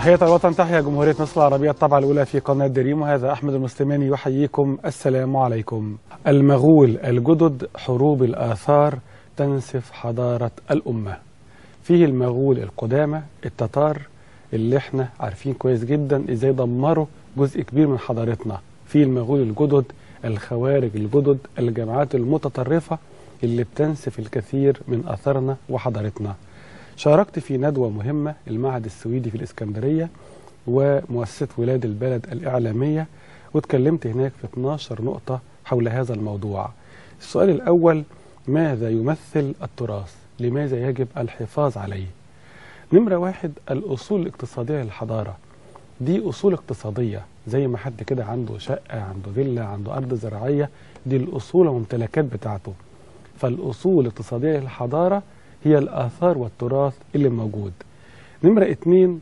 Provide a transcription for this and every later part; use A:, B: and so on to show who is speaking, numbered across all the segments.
A: تحية الوطن تحيا جمهورية مصر العربية الطبعة الأولى في قناة دريم وهذا أحمد المسلماني يحييكم السلام عليكم المغول الجدد حروب الآثار تنسف حضارة الأمة فيه المغول القدامى التتار اللي احنا عارفين كويس جدا ازاي دمروا جزء كبير من حضارتنا في المغول الجدد الخوارج الجدد الجماعات المتطرفة اللي بتنسف الكثير من أثرنا وحضارتنا شاركت في ندوة مهمة المعهد السويدي في الإسكندرية ومؤسسة ولاد البلد الإعلامية واتكلمت هناك في 12 نقطة حول هذا الموضوع السؤال الأول ماذا يمثل التراث؟ لماذا يجب الحفاظ عليه؟ نمرة واحد الأصول الاقتصادية للحضارة دي أصول اقتصادية زي ما حد كده عنده شقة عنده فيلا عنده أرض زراعية دي الأصول والممتلكات بتاعته فالأصول الاقتصادية للحضارة هي الآثار والتراث اللي موجود نمرة اتنين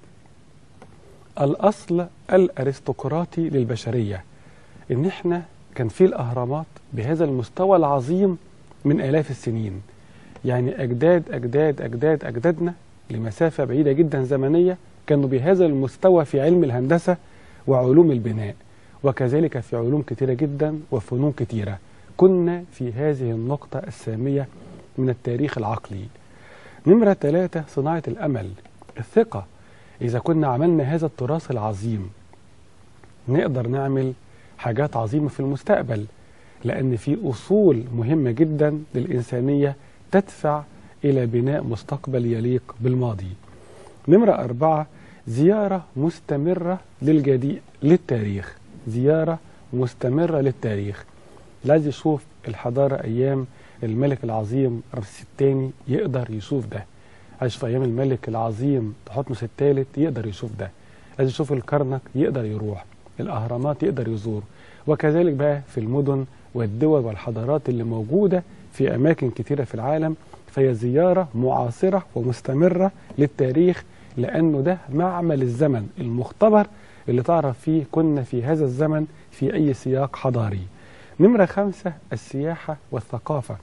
A: الأصل الأرستقراطي للبشرية إن إحنا كان في الأهرامات بهذا المستوى العظيم من آلاف السنين يعني أجداد أجداد أجداد أجدادنا لمسافة بعيدة جدا زمنية كانوا بهذا المستوى في علم الهندسة وعلوم البناء وكذلك في علوم كثيرة جدا وفنون كثيرة كنا في هذه النقطة السامية من التاريخ العقلي نمرة ثلاثة صناعة الأمل الثقة إذا كنا عملنا هذا التراث العظيم نقدر نعمل حاجات عظيمة في المستقبل لأن في أصول مهمة جدا للإنسانية تدفع إلى بناء مستقبل يليق بالماضي نمرة أربعة زيارة مستمرة للجديد للتاريخ زيارة مستمرة للتاريخ لازم يشوف الحضارة أيام الملك العظيم رمسيس الثاني يقدر يشوف ده عايش في أيام الملك العظيم تحتمس الثالث يقدر يشوف ده عايز يشوف الكرنك يقدر يروح الأهرامات يقدر يزور وكذلك بقى في المدن والدول والحضارات اللي موجودة في أماكن كثيرة في العالم فهي زيارة معاصرة ومستمرة للتاريخ لأنه ده معمل الزمن المختبر اللي تعرف فيه كنا في هذا الزمن في أي سياق حضاري نمرة خمسة السياحة والثقافة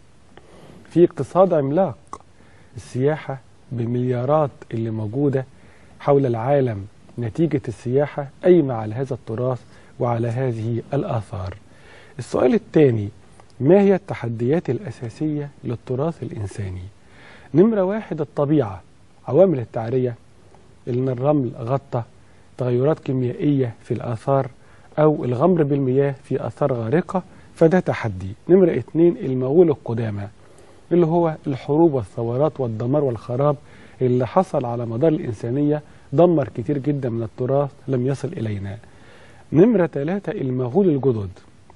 A: في اقتصاد عملاق السياحة بمليارات اللي موجودة حول العالم نتيجة السياحة قايمة على هذا التراث وعلى هذه الآثار السؤال الثاني ما هي التحديات الأساسية للتراث الإنساني نمرة واحد الطبيعة عوامل التعرية إن الرمل غطى تغيرات كيميائية في الآثار أو الغمر بالمياه في آثار غارقة فده تحدي نمرة اتنين المغول القدامى اللي هو الحروب والثورات والدمار والخراب اللي حصل على مدار الإنسانية دمر كتير جدا من التراث لم يصل إلينا نمرة ثلاثة المغول الجدد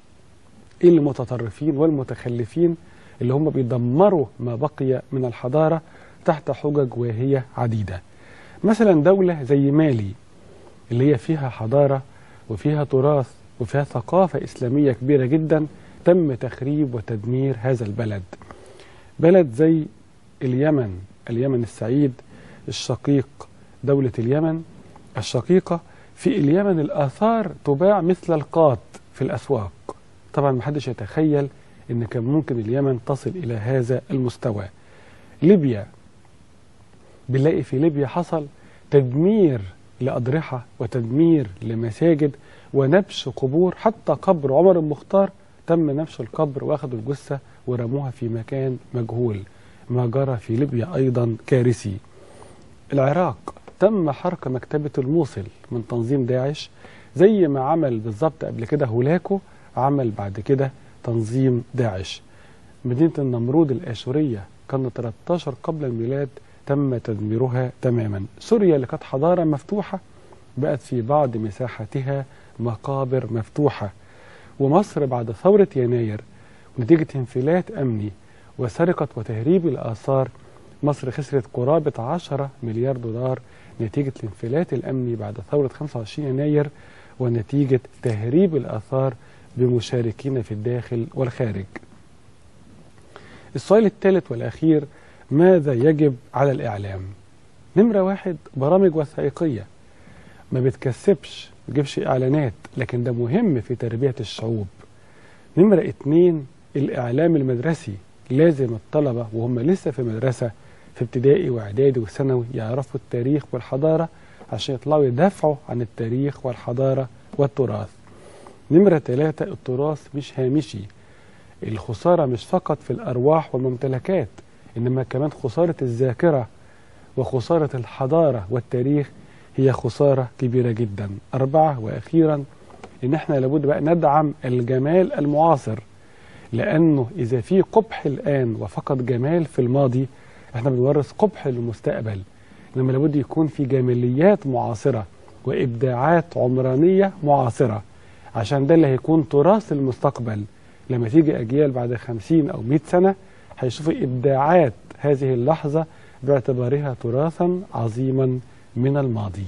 A: المتطرفين والمتخلفين اللي هم بيدمروا ما بقي من الحضارة تحت حجج واهية عديدة مثلا دولة زي مالي اللي هي فيها حضارة وفيها تراث وفيها ثقافة إسلامية كبيرة جدا تم تخريب وتدمير هذا البلد بلد زي اليمن اليمن السعيد الشقيق دولة اليمن الشقيقة في اليمن الآثار تباع مثل القات في الأسواق طبعا محدش يتخيل ان كان ممكن اليمن تصل الى هذا المستوى ليبيا بنلاقي في ليبيا حصل تدمير لأضرحة وتدمير لمساجد ونبش قبور حتى قبر عمر المختار تم نبش القبر واخدوا الجثة ورموها في مكان مجهول ما جرى في ليبيا أيضا كارثي العراق تم حرق مكتبة الموصل من تنظيم داعش زي ما عمل بالظبط قبل كده هولاكو عمل بعد كده تنظيم داعش مدينة النمرود الآشورية كان 13 قبل الميلاد تم تدميرها تماما سوريا اللي كانت حضارة مفتوحة بقت في بعض مساحتها مقابر مفتوحة ومصر بعد ثورة يناير نتيجة انفلات أمني وسرقة وتهريب الآثار مصر خسرت قرابة 10 مليار دولار نتيجة الانفلات الأمني بعد ثورة 25 يناير ونتيجة تهريب الآثار بمشاركين في الداخل والخارج السؤال الثالث والأخير ماذا يجب على الإعلام نمرة واحد برامج وثائقية ما بتكسبش ما بتجيبش إعلانات لكن ده مهم في تربية الشعوب نمرة اتنين الإعلام المدرسي لازم الطلبة وهم لسه في مدرسة في ابتدائي وإعدادي وثانوي يعرفوا التاريخ والحضارة عشان يطلعوا يدافعوا عن التاريخ والحضارة والتراث نمرة ثلاثة التراث مش هامشي الخسارة مش فقط في الأرواح والممتلكات إنما كمان خسارة الذاكرة وخسارة الحضارة والتاريخ هي خسارة كبيرة جدا أربعة وأخيرا إن إحنا لابد بقى ندعم الجمال المعاصر لأنه إذا في قبح الآن وفقط جمال في الماضي إحنا بنورث قبح للمستقبل إنما لابد يكون في جماليات معاصرة وإبداعات عمرانية معاصرة عشان ده اللي هيكون تراث المستقبل لما تيجي أجيال بعد خمسين أو مئة سنة هيشوفوا إبداعات هذه اللحظة باعتبارها تراثا عظيما من الماضي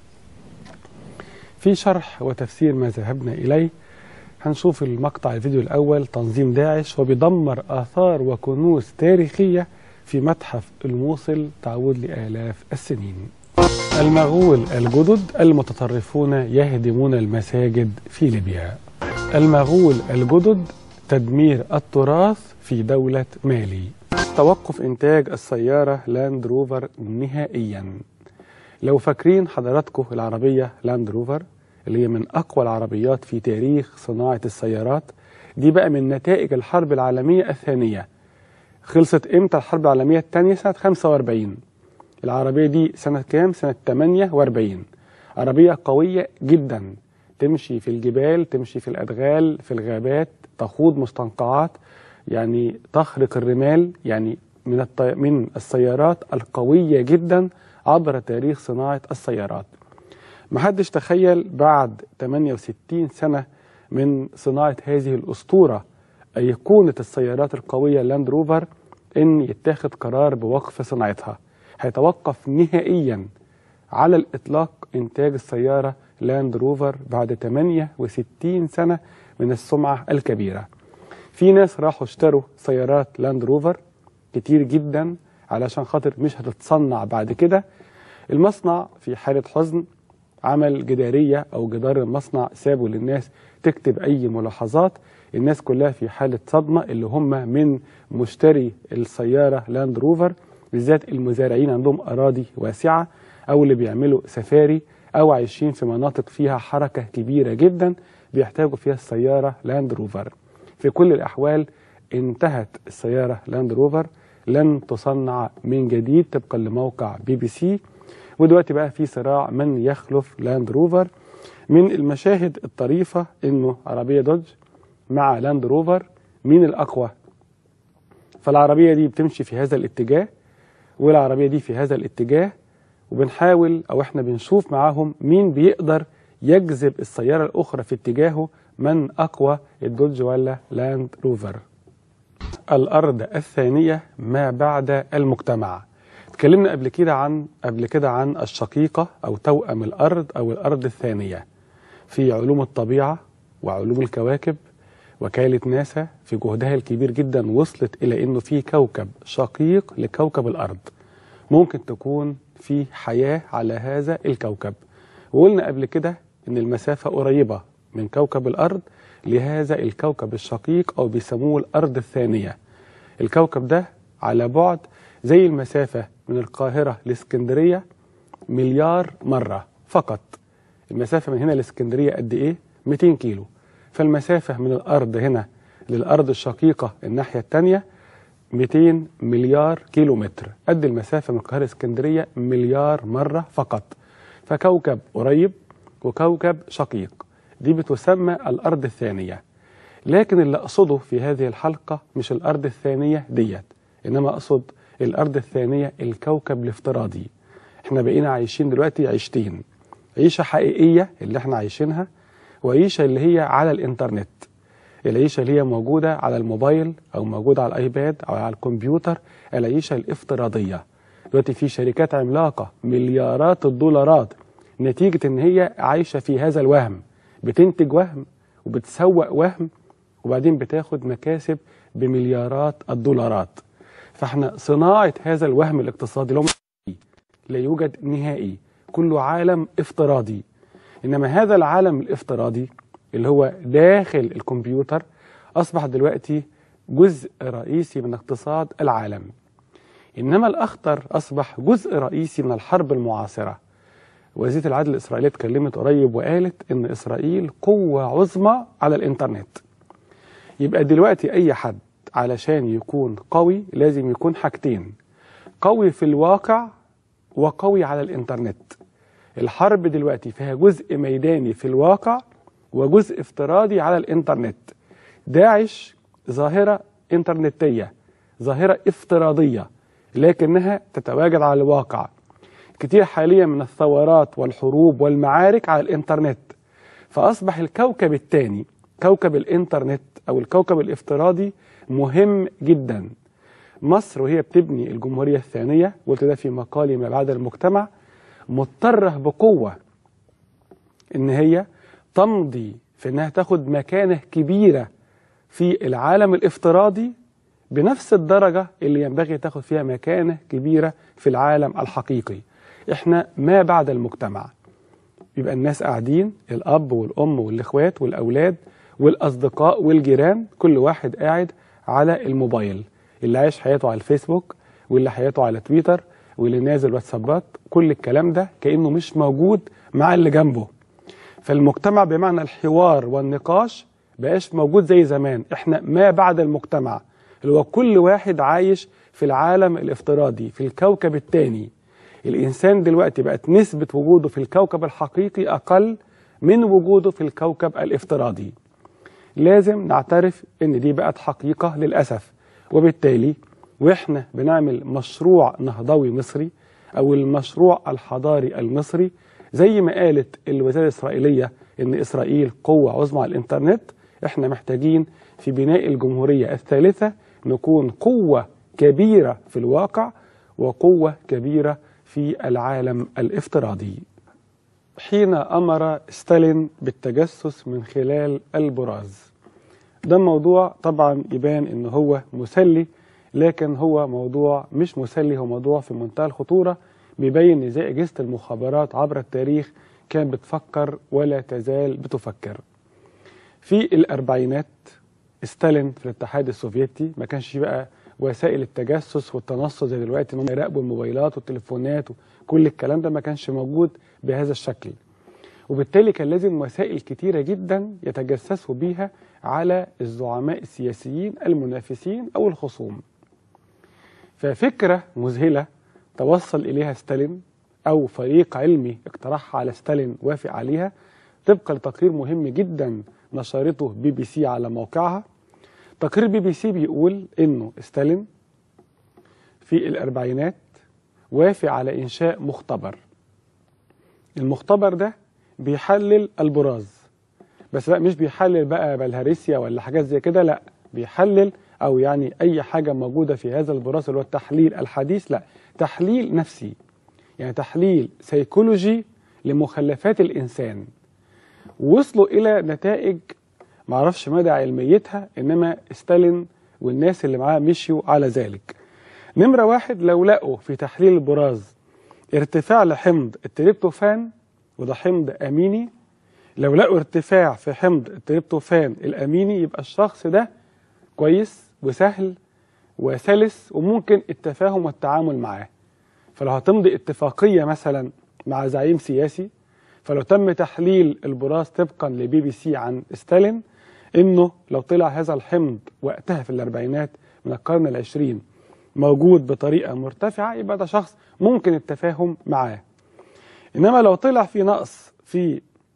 A: في شرح وتفسير ما ذهبنا إليه هنشوف المقطع الفيديو الأول تنظيم داعش وبيدمر آثار وكنوز تاريخية في متحف الموصل تعود لآلاف السنين المغول الجدد المتطرفون يهدمون المساجد في ليبيا المغول الجدد تدمير التراث في دولة مالي توقف إنتاج السيارة لاند روفر نهائيا لو فاكرين حضراتكم العربية لاند روفر اللي هي من أقوى العربيات في تاريخ صناعة السيارات دي بقى من نتائج الحرب العالمية الثانية خلصت إمتى الحرب العالمية الثانية سنة 45 العربية دي سنة كام؟ سنة 48 عربية قوية جدا تمشي في الجبال تمشي في الأدغال في الغابات تخوض مستنقعات يعني تخرق الرمال يعني من الطي... من السيارات القوية جدا عبر تاريخ صناعة السيارات محدش تخيل بعد 68 سنة من صناعة هذه الأسطورة أيقونة السيارات القوية لاند روفر إن يتاخد قرار بوقف صناعتها هيتوقف نهائيا على الإطلاق إنتاج السيارة لاند روفر بعد 68 سنة من السمعة الكبيرة في ناس راحوا اشتروا سيارات لاند روفر كتير جدا علشان خاطر مش هتتصنع بعد كده المصنع في حالة حزن عمل جدارية أو جدار المصنع سابوا للناس تكتب أي ملاحظات الناس كلها في حالة صدمة اللي هم من مشتري السيارة لاند روفر بالذات المزارعين عندهم أراضي واسعة أو اللي بيعملوا سفاري أو عايشين في مناطق فيها حركة كبيرة جدا بيحتاجوا فيها السيارة لاند روفر في كل الأحوال انتهت السيارة لاند روفر لن تصنع من جديد طبقا لموقع بي بي سي ودلوقتي بقى في صراع من يخلف لاند روفر من المشاهد الطريفة انه عربية دوج مع لاند روفر مين الأقوى فالعربية دي بتمشي في هذا الاتجاه والعربية دي في هذا الاتجاه وبنحاول أو احنا بنشوف معاهم مين بيقدر يجذب السيارة الأخرى في اتجاهه من أقوى الدوج ولا لاند روفر الأرض الثانية ما بعد المجتمع اتكلمنا قبل كده عن قبل كده عن الشقيقة أو توأم الأرض أو الأرض الثانية في علوم الطبيعة وعلوم الكواكب وكالة ناسا في جهدها الكبير جدا وصلت إلى إنه في كوكب شقيق لكوكب الأرض ممكن تكون في حياة على هذا الكوكب وقلنا قبل كده إن المسافة قريبة من كوكب الأرض لهذا الكوكب الشقيق أو بيسموه الأرض الثانية الكوكب ده على بعد زي المسافة من القاهرة لاسكندرية مليار مرة فقط المسافة من هنا لاسكندرية قد إيه؟ 200 كيلو فالمسافة من الأرض هنا للأرض الشقيقة الناحية الثانية 200 مليار كيلو متر قد المسافة من القاهرة لاسكندرية مليار مرة فقط فكوكب قريب وكوكب شقيق دي بتسمى الأرض الثانية لكن اللي أقصده في هذه الحلقة مش الأرض الثانية ديت إنما أقصد الأرض الثانية الكوكب الافتراضي احنا بقينا عايشين دلوقتي عيشتين عيشة حقيقية اللي احنا عايشينها وعيشة اللي هي على الإنترنت العيشة اللي هي موجودة على الموبايل أو موجودة على الأيباد أو على الكمبيوتر العيشة الافتراضية دلوقتي في شركات عملاقة مليارات الدولارات نتيجة إن هي عايشة في هذا الوهم بتنتج وهم وبتسوق وهم وبعدين بتاخد مكاسب بمليارات الدولارات فاحنا صناعة هذا الوهم الاقتصادي لو لا يوجد نهائي كله عالم افتراضي إنما هذا العالم الافتراضي اللي هو داخل الكمبيوتر أصبح دلوقتي جزء رئيسي من اقتصاد العالم إنما الأخطر أصبح جزء رئيسي من الحرب المعاصرة وزيرة العدل الإسرائيلية اتكلمت قريب وقالت إن إسرائيل قوة عظمى على الإنترنت يبقى دلوقتي أي حد علشان يكون قوي لازم يكون حاجتين قوي في الواقع وقوي على الإنترنت الحرب دلوقتي فيها جزء ميداني في الواقع وجزء افتراضي على الإنترنت داعش ظاهرة إنترنتية ظاهرة افتراضية لكنها تتواجد على الواقع كتير حاليا من الثورات والحروب والمعارك على الإنترنت فأصبح الكوكب الثاني كوكب الإنترنت أو الكوكب الافتراضي مهم جدا مصر وهي بتبني الجمهورية الثانية قلت ده في مقالي ما بعد المجتمع مضطرة بقوة إن هي تمضي في إنها تاخد مكانة كبيرة في العالم الافتراضي بنفس الدرجة اللي ينبغي تاخد فيها مكانة كبيرة في العالم الحقيقي احنا ما بعد المجتمع يبقى الناس قاعدين الأب والأم والإخوات والأولاد والأصدقاء والجيران كل واحد قاعد على الموبايل اللي عايش حياته على الفيسبوك واللي حياته على تويتر واللي نازل واتسابات كل الكلام ده كأنه مش موجود مع اللي جنبه فالمجتمع بمعنى الحوار والنقاش بقاش موجود زي زمان احنا ما بعد المجتمع اللي هو كل واحد عايش في العالم الافتراضي في الكوكب الثاني الإنسان دلوقتي بقت نسبة وجوده في الكوكب الحقيقي أقل من وجوده في الكوكب الافتراضي لازم نعترف ان دي بقت حقيقة للأسف وبالتالي واحنا بنعمل مشروع نهضوي مصري او المشروع الحضاري المصري زي ما قالت الوزارة الإسرائيلية ان إسرائيل قوة عظمى على الإنترنت احنا محتاجين في بناء الجمهورية الثالثة نكون قوة كبيرة في الواقع وقوة كبيرة في العالم الافتراضي حين أمر ستالين بالتجسس من خلال البراز ده موضوع طبعا يبان ان هو مسلي لكن هو موضوع مش مسلي هو موضوع في منتهى الخطورة بيبين ازاي اجهزة المخابرات عبر التاريخ كانت بتفكر ولا تزال بتفكر في الأربعينات ستالين في الاتحاد السوفيتي ما كانش بقى وسائل التجسس والتنصت زي دلوقتي انهم يراقبوا الموبايلات والتليفونات وكل الكلام ده ما كانش موجود بهذا الشكل وبالتالي كان لازم وسائل كتيرة جدا يتجسسوا بيها على الزعماء السياسيين المنافسين أو الخصوم ففكرة مذهلة توصل إليها ستالين أو فريق علمي اقترحها على ستالين وافق عليها طبقا لتقرير مهم جدا نشرته بي بي سي على موقعها تقرير بي بي سي بيقول انه ستالين في الاربعينات وافق على انشاء مختبر المختبر ده بيحلل البراز بس بقى مش بيحلل بقى بلهارسيا ولا حاجات زي كده لا بيحلل او يعني اي حاجه موجوده في هذا البراز اللي هو التحليل الحديث لا تحليل نفسي يعني تحليل سيكولوجي لمخلفات الانسان وصلوا الى نتائج معرفش مدى علميتها انما ستالين والناس اللي معاه مشيوا على ذلك نمرة واحد لو لقوا في تحليل البراز ارتفاع لحمض التريبتوفان وده حمض اميني لو لقوا ارتفاع في حمض التريبتوفان الاميني يبقى الشخص ده كويس وسهل وسلس وممكن التفاهم والتعامل معاه فلو هتمضي اتفاقية مثلا مع زعيم سياسي فلو تم تحليل البراز طبقا لبي بي سي عن ستالين انه لو طلع هذا الحمض وقتها في الاربعينات من القرن العشرين موجود بطريقة مرتفعة يبقى ده شخص ممكن التفاهم معاه انما لو طلع في نقص في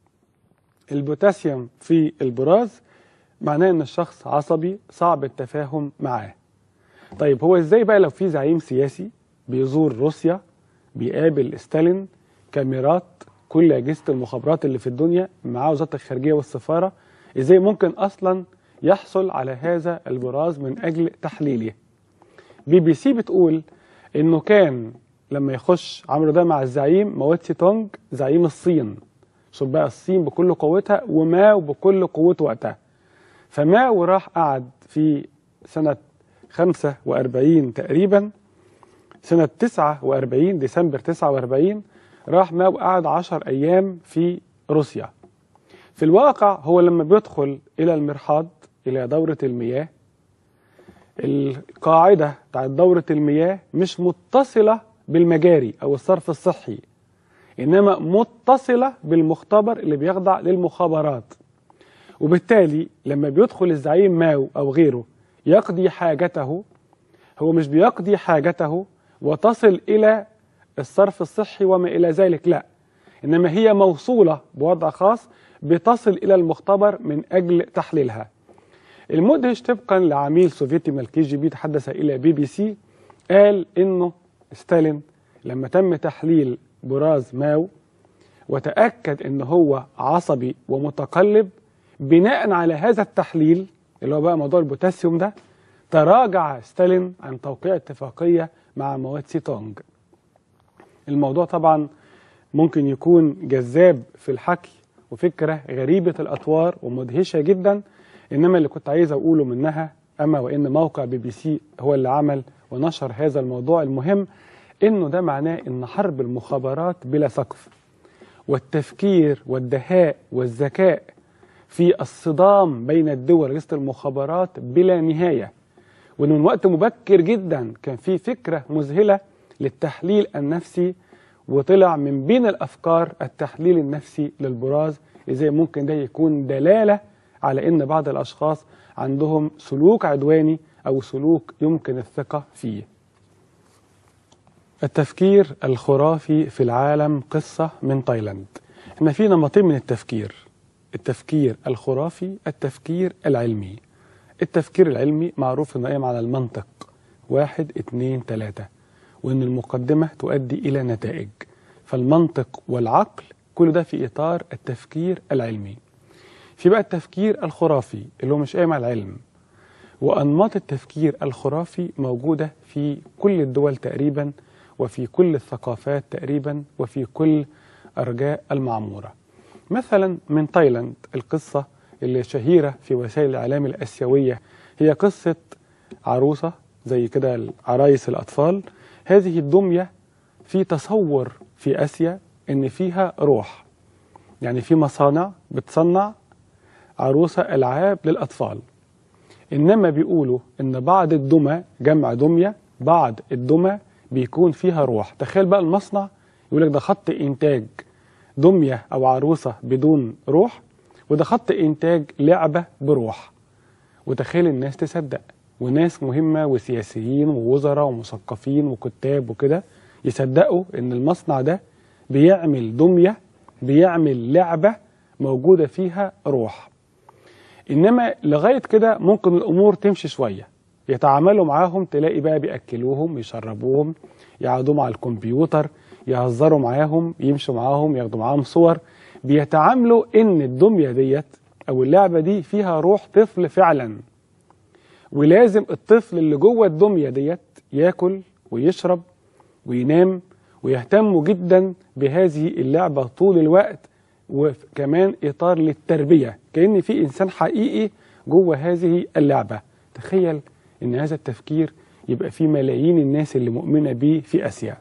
A: البوتاسيوم في البراز معناه ان الشخص عصبي صعب التفاهم معاه طيب هو ازاي بقى لو في زعيم سياسي بيزور روسيا بيقابل ستالين كاميرات كل اجهزه المخابرات اللي في الدنيا معاه وزاره الخارجيه والسفاره ازاي ممكن اصلا يحصل على هذا البراز من اجل تحليله بي بي سي بتقول انه كان لما يخش عمرو ده مع الزعيم مواتسي تونج زعيم الصين شوف بقى الصين بكل قوتها وماو بكل قوته وقتها فماو راح قعد في سنة 45 تقريبا سنة 49 ديسمبر 49 راح ماو قعد 10 أيام في روسيا في الواقع هو لما بيدخل إلى المرحاض إلى دورة المياه القاعدة بتاعت دورة المياه مش متصلة بالمجاري أو الصرف الصحي إنما متصلة بالمختبر اللي بيخضع للمخابرات وبالتالي لما بيدخل الزعيم ماو أو غيره يقضي حاجته هو مش بيقضي حاجته وتصل إلى الصرف الصحي وما إلى ذلك لا إنما هي موصولة بوضع خاص بتصل إلى المختبر من أجل تحليلها المدهش طبقا لعميل سوفيتي من الكي جي بي تحدث إلى بي بي سي قال إنه ستالين لما تم تحليل براز ماو وتأكد إن هو عصبي ومتقلب بناء على هذا التحليل اللي هو بقى موضوع البوتاسيوم ده تراجع ستالين عن توقيع اتفاقية مع مواد سيتونج الموضوع طبعا ممكن يكون جذاب في الحكي وفكرة غريبة الأطوار ومدهشة جدا إنما اللي كنت عايز أقوله منها أما وإن موقع بي بي سي هو اللي عمل ونشر هذا الموضوع المهم إنه ده معناه إن حرب المخابرات بلا سقف والتفكير والدهاء والذكاء في الصدام بين الدول رئيسة المخابرات بلا نهاية وإن من وقت مبكر جدا كان في فكرة مذهلة للتحليل النفسي وطلع من بين الأفكار التحليل النفسي للبراز إزاي ممكن ده يكون دلالة على إن بعض الأشخاص عندهم سلوك عدواني أو سلوك يمكن الثقة فيه التفكير الخرافي في العالم قصة من تايلاند احنا في نمطين من التفكير التفكير الخرافي التفكير العلمي التفكير العلمي معروف انه قايم على المنطق واحد اتنين تلاتة وان المقدمة تؤدي الى نتائج فالمنطق والعقل كل ده في اطار التفكير العلمي في بقى التفكير الخرافي اللي هو مش قايم على العلم وانماط التفكير الخرافي موجودة في كل الدول تقريبا وفي كل الثقافات تقريبا وفي كل ارجاء المعموره مثلا من تايلاند القصة اللي شهيرة في وسائل الإعلام الآسيوية هي قصة عروسة زي كده عرايس الأطفال هذه الدمية في تصور في آسيا إن فيها روح يعني في مصانع بتصنع عروسة ألعاب للأطفال إنما بيقولوا إن بعض الدمى جمع دمية بعض الدمى بيكون فيها روح تخيل بقى المصنع يقول لك ده خط إنتاج دمية أو عروسة بدون روح وده خط إنتاج لعبة بروح وتخيل الناس تصدق وناس مهمة وسياسيين ووزراء ومثقفين وكتاب وكده يصدقوا إن المصنع ده بيعمل دمية بيعمل لعبة موجودة فيها روح إنما لغاية كده ممكن الأمور تمشي شوية يتعاملوا معاهم تلاقي بقى بيأكلوهم يشربوهم يقعدوا على الكمبيوتر يهزروا معاهم يمشوا معاهم ياخدوا معاهم صور بيتعاملوا ان الدميه ديت او اللعبه دي فيها روح طفل فعلا ولازم الطفل اللي جوه الدميه ديت ياكل ويشرب وينام ويهتموا جدا بهذه اللعبه طول الوقت وكمان اطار للتربيه كان في انسان حقيقي جوه هذه اللعبه تخيل ان هذا التفكير يبقى في ملايين الناس اللي مؤمنه بيه في اسيا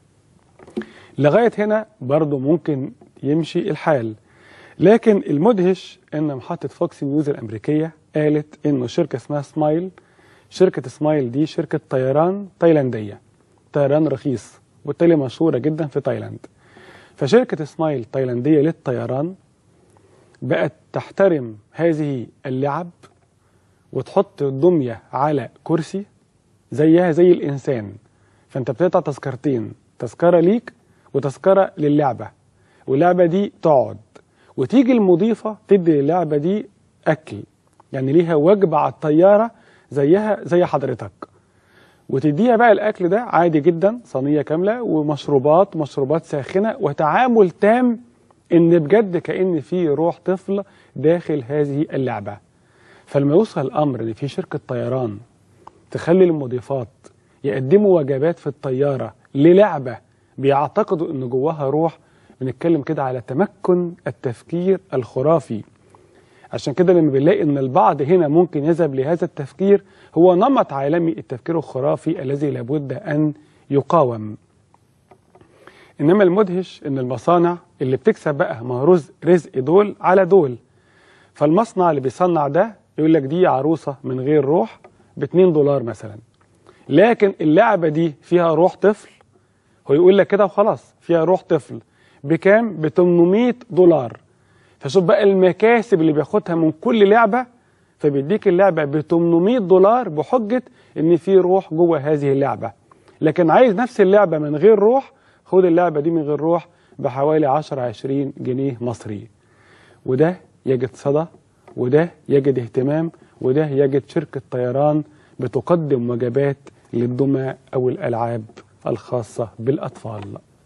A: لغاية هنا برضو ممكن يمشي الحال لكن المدهش ان محطة فوكس نيوز الامريكية قالت انه شركة اسمها سمايل شركة سمايل دي شركة طيران تايلاندية طيران رخيص وبالتالي مشهورة جدا في تايلاند فشركة سمايل تايلاندية للطيران بقت تحترم هذه اللعب وتحط الدمية على كرسي زيها زي الإنسان فأنت بتقطع تذكرتين تذكرة ليك وتذكرة للعبة واللعبة دي تقعد وتيجي المضيفة تدي للعبة دي أكل يعني ليها وجبة على الطيارة زيها زي حضرتك وتديها بقى الأكل ده عادي جدا صينية كاملة ومشروبات مشروبات ساخنة وتعامل تام إن بجد كأن في روح طفل داخل هذه اللعبة فلما يوصل الأمر إن في شركة طيران تخلي المضيفات يقدموا وجبات في الطيارة للعبة بيعتقدوا ان جواها روح بنتكلم كده على تمكن التفكير الخرافي عشان كده لما بنلاقي ان البعض هنا ممكن يذهب لهذا التفكير هو نمط عالمي التفكير الخرافي الذي لابد ان يقاوم انما المدهش ان المصانع اللي بتكسب بقى مهروز رزق دول على دول فالمصنع اللي بيصنع ده يقول لك دي عروسه من غير روح ب 2 دولار مثلا لكن اللعبه دي فيها روح طفل هو يقول لك كده وخلاص فيها روح طفل بكام؟ ب 800 دولار فشوف بقى المكاسب اللي بياخدها من كل لعبة فبيديك اللعبة ب 800 دولار بحجة إن في روح جوه هذه اللعبة لكن عايز نفس اللعبة من غير روح خد اللعبة دي من غير روح بحوالي 10 20 جنيه مصري وده يجد صدى وده يجد اهتمام وده يجد شركة طيران بتقدم وجبات للدمى أو الألعاب الخاصة بالأطفال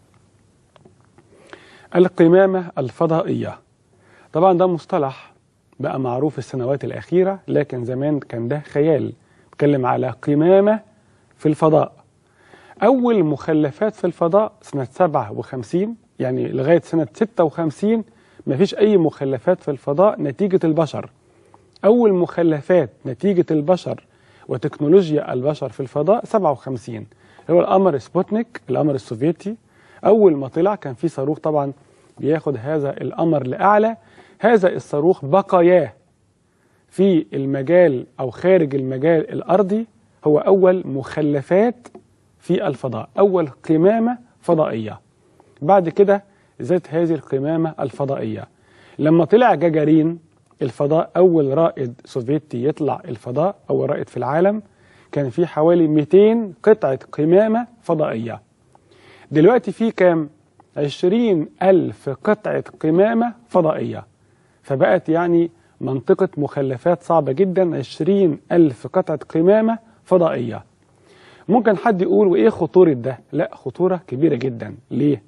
A: القمامة الفضائية طبعا ده مصطلح بقى معروف السنوات الأخيرة لكن زمان كان ده خيال بتكلم على قمامة في الفضاء أول مخلفات في الفضاء سنة 57 يعني لغاية سنة 56 ما فيش أي مخلفات في الفضاء نتيجة البشر أول مخلفات نتيجة البشر وتكنولوجيا البشر في الفضاء 57 هو القمر سبوتنيك القمر السوفيتي أول ما طلع كان في صاروخ طبعا بياخد هذا القمر لأعلى هذا الصاروخ بقاياه في المجال أو خارج المجال الأرضي هو أول مخلفات في الفضاء أول قمامة فضائية بعد كده زادت هذه القمامة الفضائية لما طلع جاجارين الفضاء أول رائد سوفيتي يطلع الفضاء أول رائد في العالم كان في حوالي 200 قطعة قمامة فضائية دلوقتي في كام؟ 20 ألف قطعة قمامة فضائية فبقت يعني منطقة مخلفات صعبة جدا 20 ألف قطعة قمامة فضائية ممكن حد يقول وإيه خطورة ده؟ لا خطورة كبيرة جدا ليه؟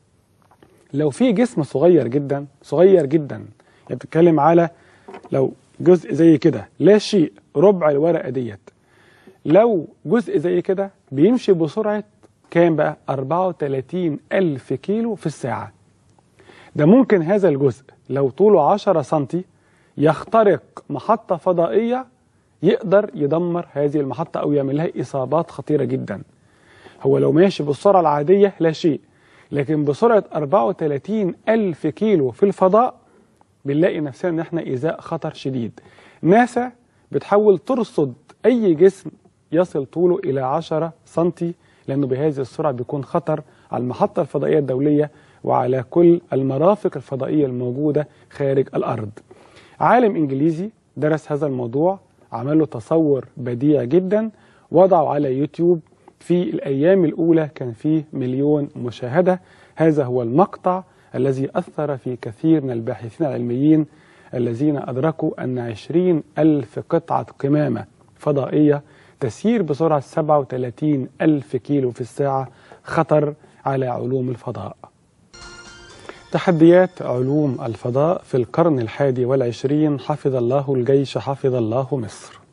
A: لو في جسم صغير جدا صغير جدا يعني بتتكلم على لو جزء زي كده لا شيء ربع الورقة ديت لو جزء زي كده بيمشي بسرعة كام بقى 34 ألف كيلو في الساعة ده ممكن هذا الجزء لو طوله 10 سنتي يخترق محطة فضائية يقدر يدمر هذه المحطة أو يعمل لها إصابات خطيرة جدا هو لو ماشي بالسرعة العادية لا شيء لكن بسرعة 34 ألف كيلو في الفضاء بنلاقي نفسنا ان احنا ازاء خطر شديد ناسا بتحاول ترصد اي جسم يصل طوله الى 10 سنتي لانه بهذه السرعه بيكون خطر على المحطه الفضائيه الدوليه وعلى كل المرافق الفضائيه الموجوده خارج الارض. عالم انجليزي درس هذا الموضوع عمل له تصور بديع جدا وضعه على يوتيوب في الايام الاولى كان فيه مليون مشاهده هذا هو المقطع الذي أثر في كثير من الباحثين العلميين الذين أدركوا أن 20 ألف قطعة قمامة فضائية تسير بسرعة 37 ألف كيلو في الساعة خطر على علوم الفضاء تحديات علوم الفضاء في القرن الحادي والعشرين حفظ الله الجيش حفظ الله مصر